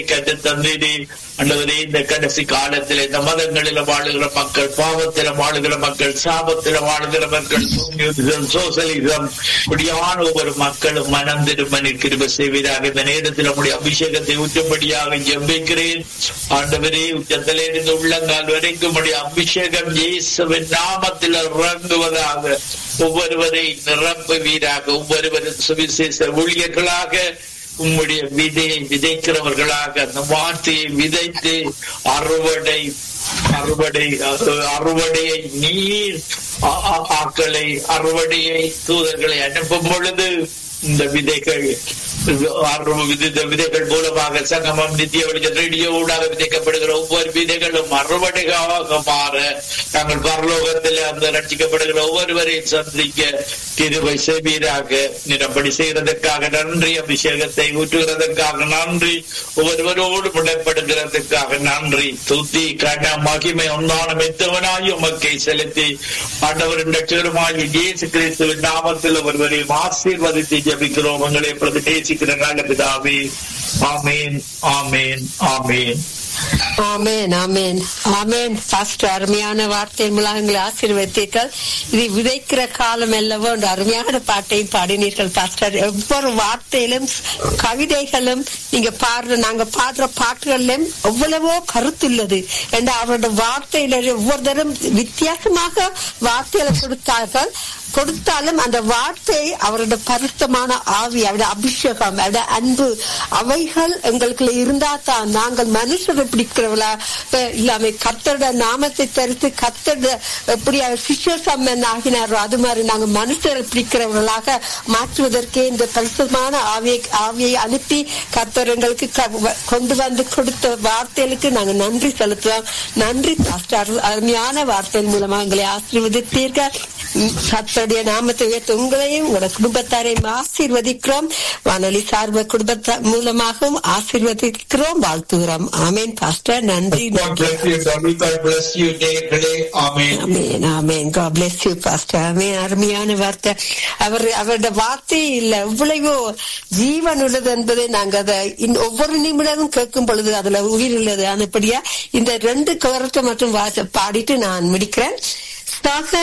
கண்டு தந்தீரே ஆண்டவரே இந்த கடைசி காலத்தில் இந்த மதங்களில வாழுகிற மக்கள் பாவத்தில வாழுகிற மக்கள் சாபத்தில வாழுகிற மக்கள் கம்யூனிசம் சோசலிசம் இப்படியான ஒவ்வொரு மக்களும் மனம் திரும்ப கிருப செய்வீராக இந்த நேரத்தில் நம்முடைய அபிஷேகத்தை ஊற்றும்படியாக ஜெபிக்கிறேன் ஆண்டவரே உச்சத்திலே இருந்து உள்ளங்கால் வரைக்கும் உடைய அபிஷேகம் இயேசுவின் நாமத்தில் இறங்குவதாக ஒவ்வொருவரை நிரப்புவீராக ஒவ்வொருவரும் சுவிசேஷ ஊழியர்களாக உம்முடைய விதையை விதைக்கிறவர்களாக அந்த வார்த்தையை விதைத்து அறுவடை அறுவடை அஹ், அறுவடையை நீர் ஆ- ஆ- ஆக்களை அறுவடையை தூதர்களை அனுப்பும் பொழுது இந்த விதைகள் இது அறுவ- விதை- விதைகள் மூலமாக சங்கமம் நித்திய வெளிச்ச ரேடியோ ஊடாக விதைக்கப்படுகிற ஒவ்வொரு விதைகளும் அறுவடைகளாக மாற நாங்கள் பரலோகத்தில் அந்த ரட்சிக்கப்படுகிற ஒவ்வொருவரையும் சந்திக்க கிருபை செய்வீராக நிரப்படி செய்கிறதற்காக நன்றி அபிஷேகத்தை ஊற்றுகிறதற்காக நன்றி ஒவ்வொருவரோடு முடப்படுகிறதுக்காக நன்றி துத்தி கன மகிமை ஒன்றான மெத்தவனாய் உமக்கை செலுத்தி ஆண்டவரின் லட்சகரமாய் இயேசு கிறிஸ்துவின் நாமத்தில் ஒருவரையும் ஆசீர்வதித்து ஜபிக்கிறோம் உங்களை பிரதி நேசிக்கிற நல்ல பிதாவே ஆமேன் ஆமேன் ஆமேன் ஆமென் ஆமென் ஆமென் ஃபர்ஸ்ட் அருமையான வார்த்தை மூலம் எங்களை ஆசீர்வதித்தீர்கள் இது விதைக்கிற காலம் அல்லவோ என்ற அருமையான பாட்டையும் பாடினீர்கள் பாஸ்டர் ஒவ்வொரு வார்த்தையிலும் கவிதைகளும் நீங்க பாடுற நாங்க பாடுற பாட்டுகளிலும் எவ்வளவோ கருத்துள்ளது என்ற அவருடைய வார்த்தையில ஒவ்வொரு தரம் வித்தியாசமாக வார்த்தைகளை கொடுத்தார்கள் கொடுத்தாலும் அந்த வார்த்தை அவருடைய பரிசுத்தமான ஆவி அவருடைய அபிஷேகம் அவருடைய அன்பு அவைகள் எங்களுக்குள்ள இருந்தா தான் நாங்கள் மனுஷரை பிடிக்கிறவளா அஹ் இல்லாம கத்தருடைய நாமத்தை தரித்து கத்தருடைய எப்படி அவர் சிஷ்யசம்மன் ஆகினாரோ அது மாதிரி நாங்க மனுஷரை பிடிக்கிறவர்களாக மாற்றுவதற்கே இந்த பரிசுத்தமான ஆவியை ஆவியை அனுப்பி கத்தர் எங்களுக்கு க- கொண்டு வந்து கொடுத்த வார்த்தைகளுக்கு நாங்க நன்றி செலுத்துவோம் நன்றி பாஸ்டர் அருமையான வார்த்தையின் மூலமா எங்களை ஆசீர்வதித்தீர்கள் உம், கர்த்தருடைய நாமத்தை உயர்த்த உங்களையும் உங்களோட குடும்பத்தாரையும் ஆசீர்வதிக்கிறோம் வானொலி சார்ப குடும்பத்த மூலமாகவும் ஆசீர்வதிக்கிறோம் வாழ்த்துகிறோம் ஆமேன் பாஸ்டர் நன்றி God நன்றி bless you, Tommy. God bless you, நேயர்களே. ஆமென் ஆமென் ஆமென் God bless you பாஸ்டர் ஆமென் அருமையான வார்த்தை அவர் அவருடைய வார்த்தை இல்ல எவ்வளவோ ஜீவன் உள்ளது என்பதை நாங்க அதை இன் ஒவ்வொரு நிமிடமும் கேட்கும் பொழுது அதுல உயிர் உள்ளது அதுபடியா இந்த ரெண்டு கவரத்தை மட்டும் வாச பாடிட்டு நான் முடிக்கிறேன்